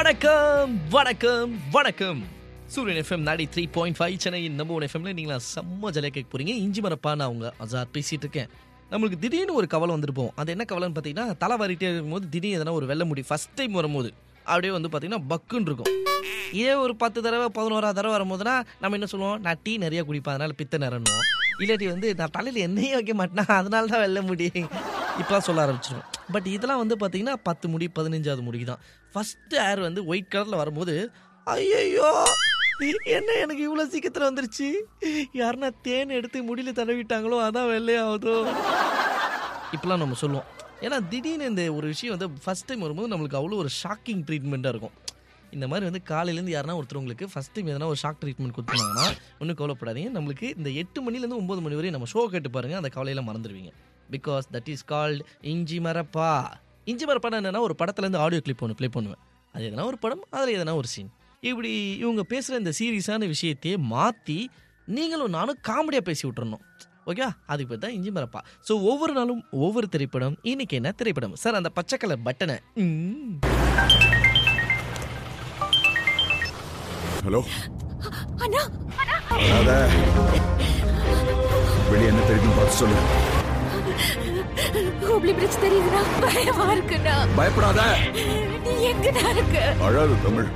வணக்கம் வணக்கம் வணக்கம் சூரியன் எஃப்எம் நாடி த்ரீ பாயிண்ட் ஃபைவ் சென்னையின் நம்ப ஒன் எஃப்எம்ல நீங்களா செம்ம ஜலியாக கேட்க போறீங்க இஞ்சி மரப்பா நான் அவங்க அசார் பேசிட்டு இருக்கேன் நம்மளுக்கு திடீர்னு ஒரு கவலை வந்துட்டு போகும் அது என்ன கவலைன்னு பார்த்தீங்கன்னா தலை வாரிட்டே இருக்கும்போது திடீர்னு எதனா ஒரு வெள்ள முடி ஃபர்ஸ்ட் டைம் வரும்போது அப்படியே வந்து பார்த்தீங்கன்னா பக்குன்னு இருக்கும் இதே ஒரு பத்து தடவை பதினோரா தடவை வரும்போதுனா நம்ம என்ன சொல்லுவோம் நான் டீ நிறைய குடிப்பேன் அதனால பித்த நிறணுவோம் இல்லாட்டி வந்து நான் தலையில் எண்ணெயே வைக்க மாட்டேனா அதனால தான் வெள்ள முடி இப்போலாம் சொல்ல ஆரம்பிச்சிருவோம் பட் இதெல்லாம் வந்து பார்த்தீங்கன்னா பத்து முடி பதினஞ்சாவது முடிக்கு தான் ஃபஸ்ட்டு ஏர் வந்து ஒயிட் கலரில் வரும்போது ஐயோ என்ன எனக்கு இவ்வளோ சீக்கிரத்தில் வந்துருச்சு யாருன்னா தேன் எடுத்து முடியல தடவிட்டாங்களோ அதான் வெள்ளையாகுதோ இப்பெல்லாம் நம்ம சொல்லுவோம் ஏன்னா திடீர்னு இந்த ஒரு விஷயம் வந்து ஃபஸ்ட் டைம் வரும்போது நம்மளுக்கு அவ்வளோ ஒரு ஷாக்கிங் ட்ரீட்மெண்ட்டாக இருக்கும் இந்த மாதிரி வந்து காலையிலேருந்து யாருன்னா ஒருத்தர் உங்களுக்கு ஃபஸ்ட் டைம் எதனா ஒரு ஷாக் ட்ரீட்மெண்ட் கொடுத்தாங்கன்னா ஒன்றும் கவலைப்படாதீங்க நம்மளுக்கு இந்த எட்டு மணிலேருந்து ஒம்பது மணி வரையும் நம்ம ஷோ கேட்டு பாருங்கள் அந்த கவலையில் மறந்துடுவீங்க பிகாஸ் தட் இஸ் கால்ட் இஞ்சி மரப்பா இஞ்சி மரப்பானா என்னன்னா ஒரு படத்துலேருந்து ஆடியோ கிளிப் ஒன்று ப்ளே பண்ணுவேன் அது எதனா ஒரு படம் அதில் எதனா ஒரு சீன் இப்படி இவங்க பேசுகிற இந்த சீரியஸான விஷயத்தையே மாற்றி நீங்களும் நானும் காமெடியாக பேசி விட்டுறணும் ஓகே அதுக்கு பேர் தான் இஞ்சி மரப்பா ஸோ ஒவ்வொரு நாளும் ஒவ்வொரு திரைப்படம் இன்னைக்கு என்ன திரைப்படம் சார் அந்த பச்சை கலர் பட்டனை ம். ஹலோ அண்ணா அத வெளியே என்ன தெரியுதுன்னு பார்த்து சொல்லு ஹூப்ளி பிரிட்ஜ் தெரியுதுடா பயமா இருக்குண்ணா பயப்படாத நீ எங்கடா இருக்க அழாது தமிழ்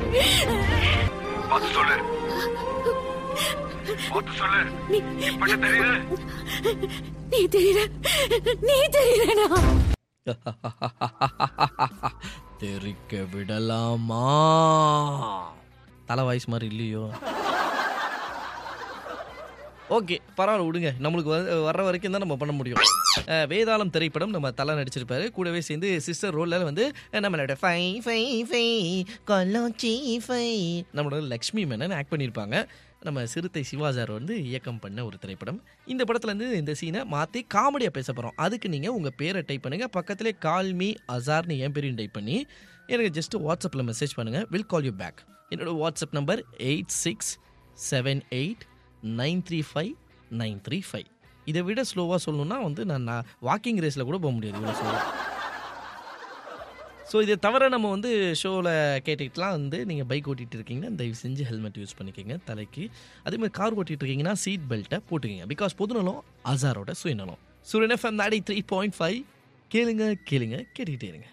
நீ நீ தெரியல நீ தெரியலடா தெரிக்க விடலாமா தலை வாய்ஸ் மாதிரி இல்லையோ ஓகே பரவாயில்ல விடுங்க நம்மளுக்கு வ- வர்ற வரைக்கும் தான் நம்ம பண்ண முடியும் அஹ், வேதாளம் திரைப்படம் நம்ம தலை நடிச்சிருப்பாரு கூடவே சேர்ந்து சிஸ்டர் ரோலில் வந்து அஹ், நம்மளோட ஃபை ஃபை ஃபை கொல்லாச்சி ஃபை நம்மளோட லக்ஷ்மி மேனன் ஆக்ட் பண்ணியிருப்பாங்க நம்ம சிறுத்தை சிவாஜார் வந்து இயக்கம் பண்ண ஒரு திரைப்படம் இந்த படத்துல இருந்து இந்த சீனை மாற்றி காமெடியாக பேச போகிறோம் அதுக்கு நீங்கள் உங்கள் பேரை டைப் பண்ணுங்கள் பக்கத்திலே கால் மீ அசார்னு என் பேரையும் டைப் பண்ணி எனக்கு ஜஸ்ட் வாட்ஸ்அப்பில் மெசேஜ் பண்ணுங்கள் வில் கால் யூ பேக் என்னோட WhatsApp number eight six seven eight nine three five nine three five இதை விட ஸ்லோவாக சொல்லணும்னா வந்து நான் நான் வாக்கிங் ரேஸில் கூட போக முடியாது இவ்வளோ ஸ்லோவாக ஸோ இதை தவிர நம்ம வந்து ஷோவில் கேட்டுக்கிட்டுலாம் வந்து நீங்கள் பைக் ஓட்டிகிட்டு இருக்கீங்கன்னா தயவு செஞ்சு ஹெல்மெட் யூஸ் பண்ணிக்கோங்க தலைக்கு அதே மாதிரி கார் ஓட்டிகிட்டு இருக்கீங்கன்னா சீட் பெல்ட்டை போட்டுக்கோங்க பிகாஸ் பொதுநலம் அசாரோட சுயநலம் சூரியன் எஃப்எம் நாடி த்ரீ பாயிண்ட் ஃபைவ் கேளுங்க கேளுங்க கேட்டுக்கிட்டே இருங்க